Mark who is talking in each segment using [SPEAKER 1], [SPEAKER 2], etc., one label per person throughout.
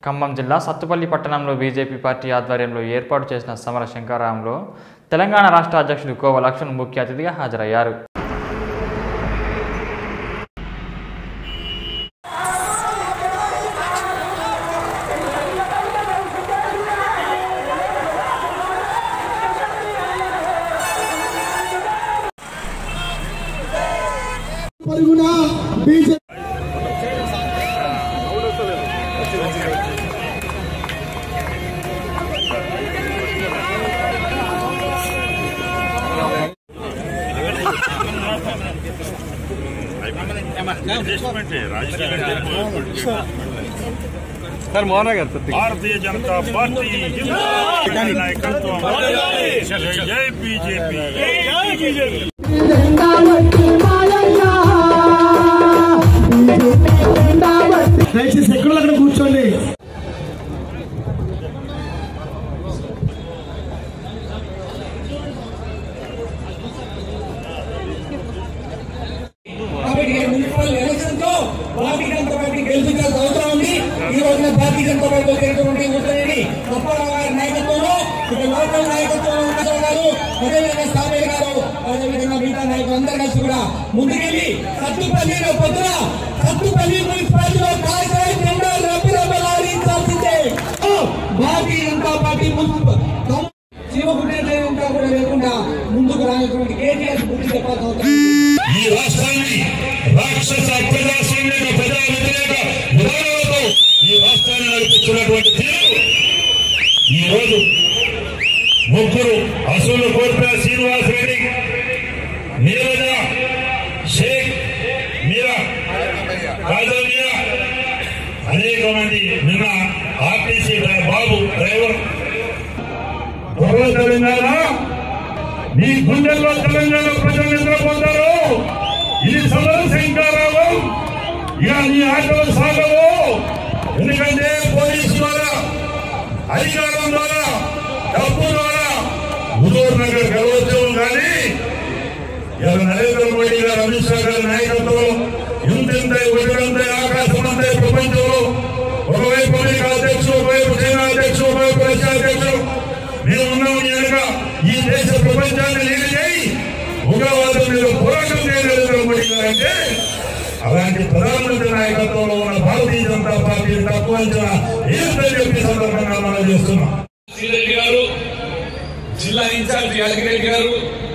[SPEAKER 1] ఖమ్మం జిల్లా సత్తుపల్లి పట్టణంలో BJP party ఆధ్వర్యంలో ఏర్పాటు చేసిన సమర శంకారాంలో తెలంగాణ రాష్ట్ర అధ్యక్షుడు కోవ లక్ష్మణ్ ముఖ్య అతిథిగా హాజరయ్యారు
[SPEAKER 2] పరుగున బీజేపీ
[SPEAKER 3] సార్ మోహన్ గారు
[SPEAKER 4] భారతీయ జనతా పార్టీ జిందాబాద్ నాయకత్వం జై జై బీజేపీ
[SPEAKER 2] దయచేసి ఎక్కడ అక్కడ కూర్చోండి
[SPEAKER 5] కాబట్టి ఈ మున్సిపల్ ఎలక్షన్ తో భారతీయ జనతా పార్టీ గెలిపించాల్సిన అవసరం ఉంది ఈ రోజున భారతీయ జనతా పార్టీ జరిగినటువంటి ఉత్తరేని అప్పారావు గారి నాయకత్వంలో ఇక లోకల్ నాయకత్వంలో ఉన్న గారు అదేవిధంగా సామయ్య గారు అదేవిధంగా మిగతా నాయకులు అందరూ కలిసి కూడా ముందుకెళ్ళి సత్తుపల్లిలో పొద్దున సత్తుపల్లి మున్సిపాలిటీలో కాయకాయ జెండా రబ్బి రబ్బలాడించాల్సిందే భారతీయ జనతా పార్టీ మున్సిపల్ జీవకుటేంతా కూడా లేకుండా ముందుకు రానటువంటి కేటీఆర్ గురించి చెప్పాల్సిన అవసరం ఉంది.
[SPEAKER 4] ఈ రాష్ట్రాన్ని రాక్షస ప్రజాస్వామ్య ప్రజా వ్యతిరేక విధానాలతో ఈ రాష్ట్రాన్ని నడిపిస్తున్నటువంటి తీరు ఈ రోజు ముగ్గురు అసలు కోల్పోయిన శ్రీనివాస్ రెడ్డి నీరజ షేక్ మీరా కాజా మీరా అనేక మంది నిన్న ఆర్టీసీ డ్రై- బాబు డ్రైవర్ త్వరలో తెలంగాణ నీ గుండెల్లో తెలంగాణ ప్రజలు నిద్రపోతారు ఇది సమర శంకారావం ఇక నీ ఆటలు సాగవు ఎందుకంటే పోలీసు ద్వారా అధికారం ద్వారా డబ్బు ద్వారా హుజూర్ నగర్ గెలవచ్చు కానీ ఇలా నరేంద్ర మోడీ గారు అమిత్ షా గారి నాయకత్వంలో ఇంతింత ఒకటంతే ఆకాశం అంతే ప్రపంచంలో ఒకవైపు అమెరికా అధ్యక్షుడు ఒకవైపు చైనా అధ్యక్షుడు ఒకవైపు రష్యా అధ్యక్షుడు మేము ఉన్నాం కనుక ఈ దేశ ప్రపంచాన్ని లీడ్ చేయి ఉగ్రవాదం మీద పోరాటం చేయ నరేంద్ర మోడీ గారు అంటే అలాంటి ప్రధానమంత్రి నాయకత్వంలో ఉన్న భారతీయ జనతా పార్టీ తక్కువ అంచనా ఏంటని చెప్పి సందర్భంగా మనం చేస్తున్నాం
[SPEAKER 6] శ్రీరెడ్డి గారు జిల్లా ఇన్ఛార్జ్ యాదగిరెడ్డి గారు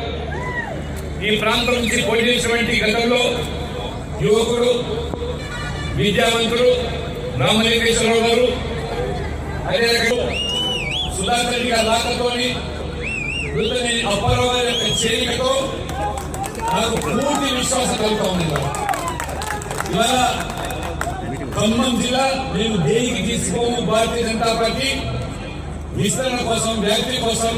[SPEAKER 6] ఈ ప్రాంతం నుంచి పోటీ చేసినటువంటి గతంలో యువకుడు విద్యావంతుడు రామలింగేశ్వరరావు గారు అదే రకంగా సుధాకర్ రెడ్డి గారి లాకతోని వృద్ధని అప్పారావు గారి యొక్క చేరికతో నాకు పూర్తి విశ్వాసం కలుగుతా ఉంది ఇవాళ. ఇవాళ ఖమ్మం జిల్లా నేను దేనికి తీసుకోము భారతీయ జనతా పార్టీ విస్తరణ కోసం వ్యాప్తి కోసం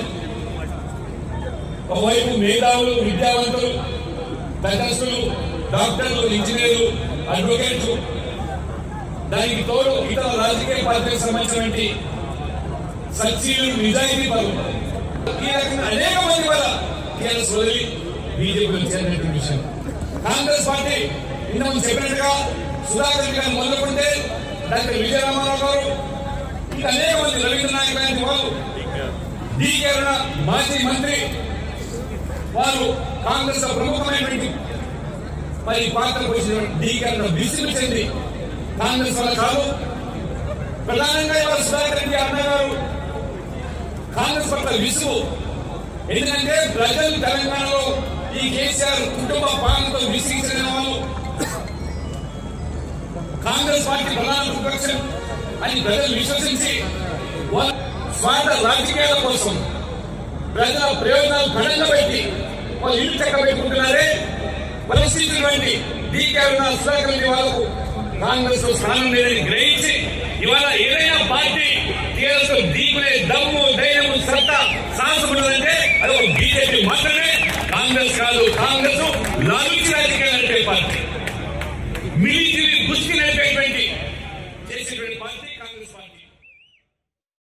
[SPEAKER 6] ఒకవైపు మేధావులు విద్యావంతులు తటస్థులు డాక్టర్లు ఇంజనీర్లు అడ్వకేట్లు దానికి తోడు ఇతర రాజకీయ పార్టీలకు సంబంధించినటువంటి సచ్చీలు నిజాయితీ పరులు ఈ రకంగా అనేక మంది వల్ల టీఆర్ఎస్ వదిలి బీజేపీలో చేరినటువంటి విషయం కాంగ్రెస్ పార్టీ ఇంతకుముందు చెప్పినట్టుగా సుధాకర్ రెడ్డి గారు మొదలుకుంటే డాక్టర్ విజయరామారావు గారు ఇంకా అనేక మంది రవీంద్ర నాయక్ లాంటి వాళ్ళు డీకే అరుణ మాజీ మంత్రి వారు కాంగ్రెస్ లో ప్రముఖమైనటువంటి మరి పాత్ర పోసిన డీకే అరుణ విసుగు చెంది కాంగ్రెస్ వల్ల కాదు ప్రధానంగా ఇవాళ సుధాకర్ రెడ్డి అన్న గారు కాంగ్రెస్ పట్ల విసుగు ఎందుకంటే ప్రజలు తెలంగాణలో ఈ కేసీఆర్ కుటుంబ పాలనతో విసిగించిన వాళ్ళు కాంగ్రెస్ పార్టీ ప్రధాన ప్రతిపక్షం అని ప్రజలు విశ్వసించి వాళ్ళ స్వార్థ రాజకీయాల కోసం ప్రజల ప్రయోజనాలు కడంగా పెట్టి వాళ్ళు ఇల్లు చక్క పెట్టుకుంటున్నారే పరిస్థితులు వంటి డీకే సుధాకర్ రెడ్డి వాళ్ళకు కాంగ్రెస్ లో స్థానం లేదని గ్రహించి ఇవాళ ఏదైనా పార్టీ టీఆర్ఎస్ లో దీకునే దమ్ము ధైర్యము సత్తా సాహసం ఉన్నదంటే అది ఒక బీజేపీ మాత్రమే కాంగ్రెస్ కాదు కాంగ్రెస్ లాలుచి రాజకీయాలు నడిపే పార్టీ మిలిటరీ గుస్తి నడిపేటువంటి